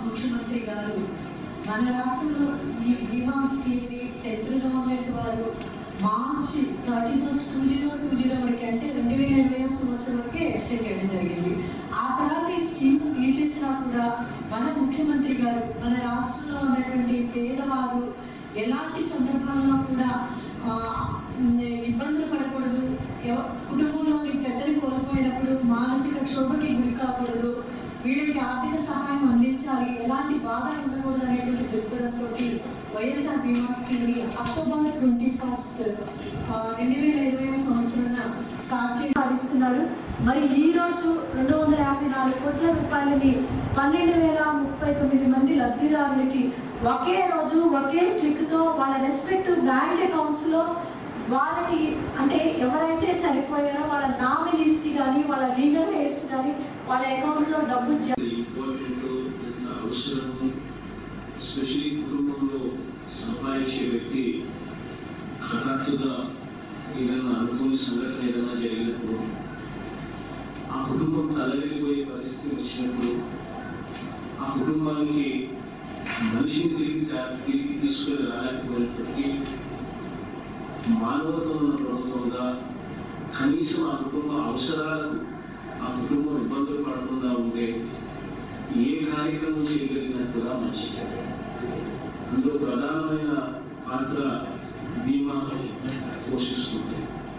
ముఖ్యమంత్రి గారు మన రాష్ట్రంలో ఈ బీమా స్కీమ్ ని సెంట్రల్ గవర్నమెంట్ వారు మార్చి thirty first two zero two zero వరకు అంటే రెండు వేల ఇరవై సంవత్సరం వరకే ఎక్స్టెండ్ చేయడం జరిగింది ఆ తర్వాత ఈ స్కీమ్ తీసేసినా కూడా మన ముఖ్యమంత్రి గారు మన రాష్ట్రంలో ఉన్నటువంటి పేదవారు ఎలాంటి సందర్భంలో కూడా ఆ, ఇబ్బందులు పడకూడదు ఎవ- కుటుంబంలోని పెద్దలు కోల్పోయినప్పుడు మానసిక క్షోభకి గురి కాకూడదు వీళ్ళకి ఆర్థిక సహాయం అందించాలి ఎలాంటి బాధ ఉండకూడదు అనేటువంటి దృక్పథంతో వైఎస్ఆర్ బీమా స్కీమ్ ని అక్టోబర్ ట్వంటీ ఫస్ట్ రెండు వేల ఇరవై సంవత్సరం స్టార్ట్ చేసి పాటిస్తున్నారు మరి ఈ రోజు రెండు వందల యాభై నాలుగు కోట్ల రూపాయలని పన్నెండు వేల ముప్పై తొమ్మిది మంది లబ్ధిదారులకి ఒకే రోజు ఒకే క్లిక్ తో వాళ్ళ రెస్పెక్టివ్ బ్యాంక్ అకౌంట్స్ లో వాళ్ళకి అంటే ఎవరైతే చనిపోయారో వాళ్ళ నామినీస్ కి కానీ వాళ్ళ లీగల్ హెయిర్స్ కానీ వాళ్ళ అకౌంట్ లో డబ్బు జ- ఇంపార్టెంట్ ఎంత అవసరము స్పెషలీ కుటుంబంలో సంపాదించే వ్యక్తి హఠాత్తుగా ఏదైనా అనుకోని సంఘటన ఏదైనా జరిగినప్పుడు ఆ కుటుంబం తలవెళ్ళిపోయే పరిస్థితి వచ్చినప్పుడు ఆ కుటుంబానికి మనిషిని తిరిగి తా- తిరిగి తీసుకుని రాలేకపోయినప్పటికీ మానవత్వం ఉన్న ప్రభుత్వంగా కనీసం ఆ కుటుంబ అవసరాలకు ఆ కుటుంబం ఇబ్బందులు పడకుండా ఉంటే ఏ కార్యక్రమం చేయగలిగినా కూడా మంచిది అందులో ప్రధానమైన పాత్ర బీమా పోషిస్తుంది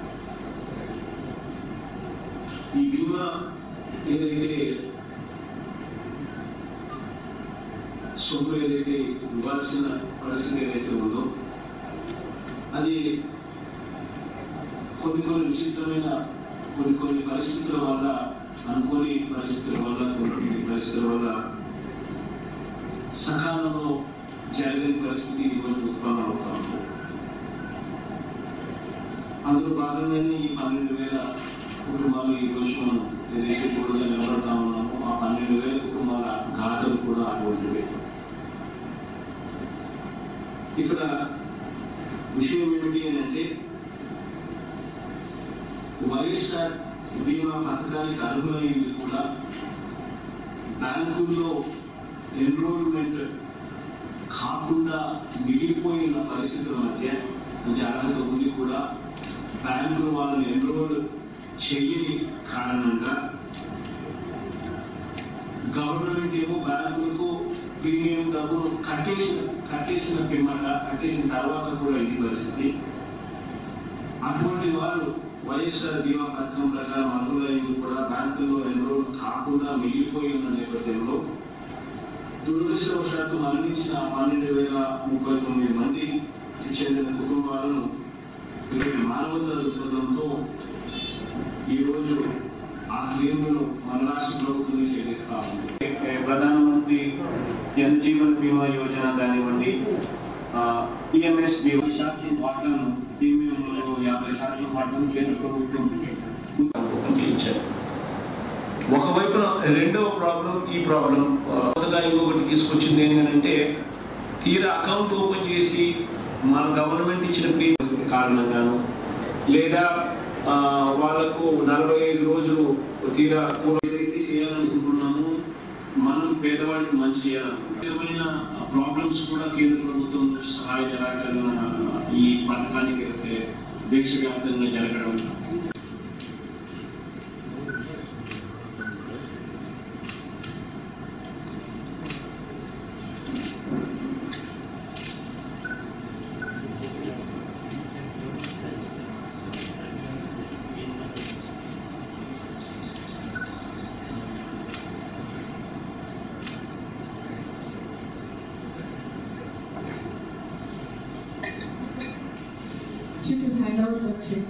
ఈ బీమా ఏదైతే సొమ్ము ఏదైతే ఇవ్వాల్సిన పరిస్థితి ఏదైతే ఉందో అది కొన్ని కొన్ని విచిత్రమైన కొన్ని కొన్ని పరిస్థితుల వల్ల అనుకోని పరిస్థితుల వల్ల కొన్ని కొన్ని పరిస్థితుల వల్ల సకాలంలో జరగని పరిస్థితి ఈరోజు ఉత్పన్నం అవుతా ఉంది అందులో భాగంగానే ఈ పన్నెండు వేల కుటుంబాలు ఈ రోజు మనం ఏదైతే కూడా నిలబడతా ఉన్నామో ఆ పన్నెండు వేల కుటుంబాల గాథలు కూడా అటువంటివే ఇక్కడ విషయం ఏమిటి అని అంటే వైఎస్ఆర్ బీమా పథకానికి అర్హులైనవి కూడా బ్యాంకుల్లో ఎన్రోల్మెంట్ కాకుండా మిగిలిపోయిన పరిస్థితుల మధ్య అంటే అర్హత ఉంది కూడా బ్యాంకులు వాళ్ళని ఎన్రోల్ చెయ్యని కారణంగా గవర్నమెంట్ ఏమో బ్యాంకులకు ప్రీమియం డబ్బులు కట్టేసిన కట్టేసిన పిమ్మట కట్టేసిన తర్వాత కూడా ఇది పరిస్థితి అటువంటి వారు వైఎస్ఆర్ బీమా పథకం ప్రకారం అర్హులైనవి కూడా బ్యాంకుల్లో ఎన్రోల్ కాకుండా మిగిలిపోయి ఉన్న నేపథ్యంలో దురదృష్టవశాత్తు మరణించిన పన్నెండు వేల ముప్పై తొమ్మిది మంది చెందిన కుటుంబాలను వీరి మానవతా దృక్పథంతో ఈరోజు ఆ క్లెయిమ్లను మన రాష్ట్ర ప్రభుత్వం చెల్లిస్తా ఉంది ప్రధానమంత్రి జన జీవన బీమా యోజన కానివ్వండి పిఎంఎస్ బీమా శాతం వాటాను ప్రీమియంలో యాభై శాతం వాటాను కేంద్ర ప్రభుత్వం ప్రభుత్వంకి ఇచ్చారు ఒకవైపున రెండవ ప్రాబ్లం ఈ ప్రాబ్లం కొత్తగా ఇంకొకటి తీసుకొచ్చింది ఏంటంటే తీరా అకౌంట్ ఓపెన్ చేసి మన గవర్నమెంట్ ఇచ్చిన ప్రీమియం కారణంగాను లేదా ఆ, వాళ్ళకు నలభై ఐదు రోజులు తీరా పూర్వం ఏదైతే చేయాలనుకుంటున్నామో మనం పేదవాళ్ళకి మంచి చేయాలనుకుంటున్నాం ప్రాబ్లమ్స్ కూడా కేంద్ర ప్రభుత్వం నుంచి సహాయ నిరాకరణ ఈ పథకానికి అయితే దేశవ్యాప్తంగా జరగడం You can hand out the check.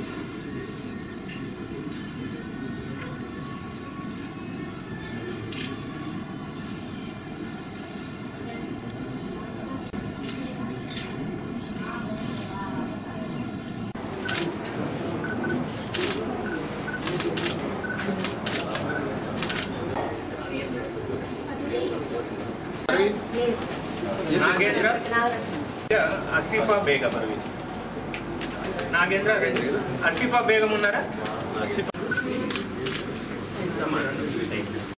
Nagendra Asifa Begum Nagendra రెండు అసీఫా బేగం ఉన్నారా